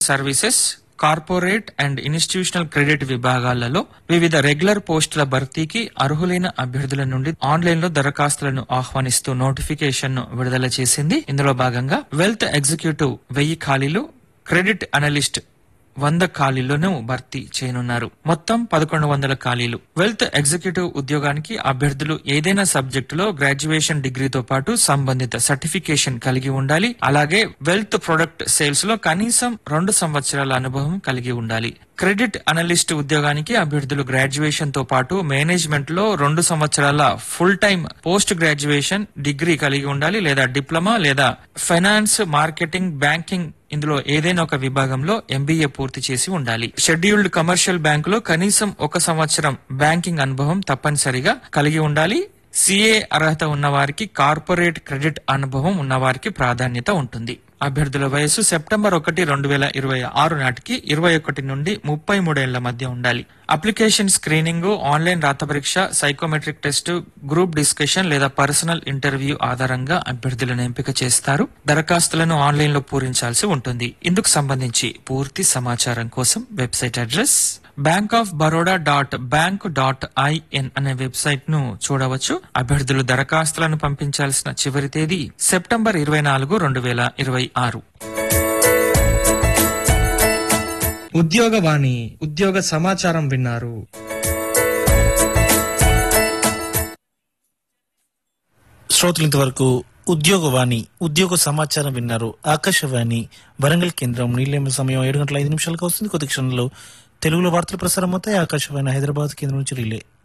services corporate and institutional credit విభాగాలలో వివిధ regular పోస్టుల భర్తీకి అర్హులైన అభ్యర్థుల నుండి ఆన్లైన్ లో దరఖాస్తులను ఆహ్వానిస్తూ నోటిఫికేషన్ ను విడుదల చేసింది ఇందులో భాగంగా వెల్త్ ఎగ్జిక్యూటివ్ వెయ్యి ఖాళీలు క్రెడిట్ అనలిస్ట్ వంద ఖాళీలను భర్తీ చేయనున్నారు మొత్తం పదకొండు వందల ఖాళీలు వెల్త్ ఎగ్జిక్యూటివ్ ఉద్యోగానికి అభ్యర్థులు ఏదైనా సబ్జెక్టులో గ్రాడ్యుయేషన్ డిగ్రీతో పాటు సంబంధిత సర్టిఫికేషన్ కలిగి ఉండాలి అలాగే వెల్త్ ప్రొడక్ట్ సేల్స్ లో కనీసం రెండు సంవత్సరాల అనుభవం కలిగి ఉండాలి క్రెడిట్ అనలిస్ట్ ఉద్యోగానికి అభ్యర్థులు గ్రాడ్యుయేషన్ తో పాటు మేనేజ్మెంట్ లో రెండు సంవత్సరాల full time post graduation degree కలిగి ఉండాలి లేదా డిప్లొమా లేదా ఫైనాన్స్ మార్కెటింగ్ బ్యాంకింగ్ ఇందులో ఏదైనా ఒక విభాగంలో ఎంబీఏ పూర్తి చేసి ఉండాలి షెడ్యూల్డ్ కమర్షియల్ బ్యాంకులో కనీసం ఒక సంవత్సరం బ్యాంకింగ్ అనుభవం తప్పనిసరిగా కలిగి ఉండాలి సిఏ అర్హత ఉన్నవారికి కార్పొరేట్ క్రెడిట్ అనుభవం ఉన్నవారికి ప్రాధాన్యత ఉంటుంది అభ్యర్థుల వయసు సెప్టెంబర్ ఒకటి రెండు వేల ఇరవై ఆరు నాటికి ఇరవై ఒకటి నుండి ముప్పై మూడేళ్ల మధ్య ఉండాలి అప్లికేషన్ స్క్రీనింగ్ ఆన్లైన్ రాత పరీక్ష సైకోమెట్రిక్ టెస్ట్ గ్రూప్ డిస్కషన్ లేదా పర్సనల్ ఇంటర్వ్యూ ఆధారంగా అభ్యర్థులను ఎంపిక చేస్తారు దరఖాస్తులను ఆన్లైన్ లో పూరించాల్సి ఉంటుంది ఇందుకు సంబంధించి పూర్తి సమాచారం కోసం website address bank of Baroda dot bank dot IN అనే వెబ్సైట్ ను చూడవచ్చు అభ్యర్థులు దరఖాస్తులను పంపించాల్సిన చివరి తేదీ సెప్టెంబర్ ఇరవై నాలుగు రెండు వేల ఇరవై ఆరు ఉద్యోగవాణి ఉద్యోగ సమాచారం విన్నారు శ్రోతలు ఇంతవరకు ఉద్యోగవాణి ఉద్యోగ సమాచారం విన్నారు ఆకాశవాణి వరంగల్ కేంద్రం నీళ్ళేమ సమయం ఏడు గంటల ఐదు నిమిషాలకు వస్తుంది కొద్ది క్షణంలో తెలుగులో వార్తలు ప్రసారం అవుతాయి ఆకాశవాణి హైదరాబాద్ కేంద్రం నుంచి రిలే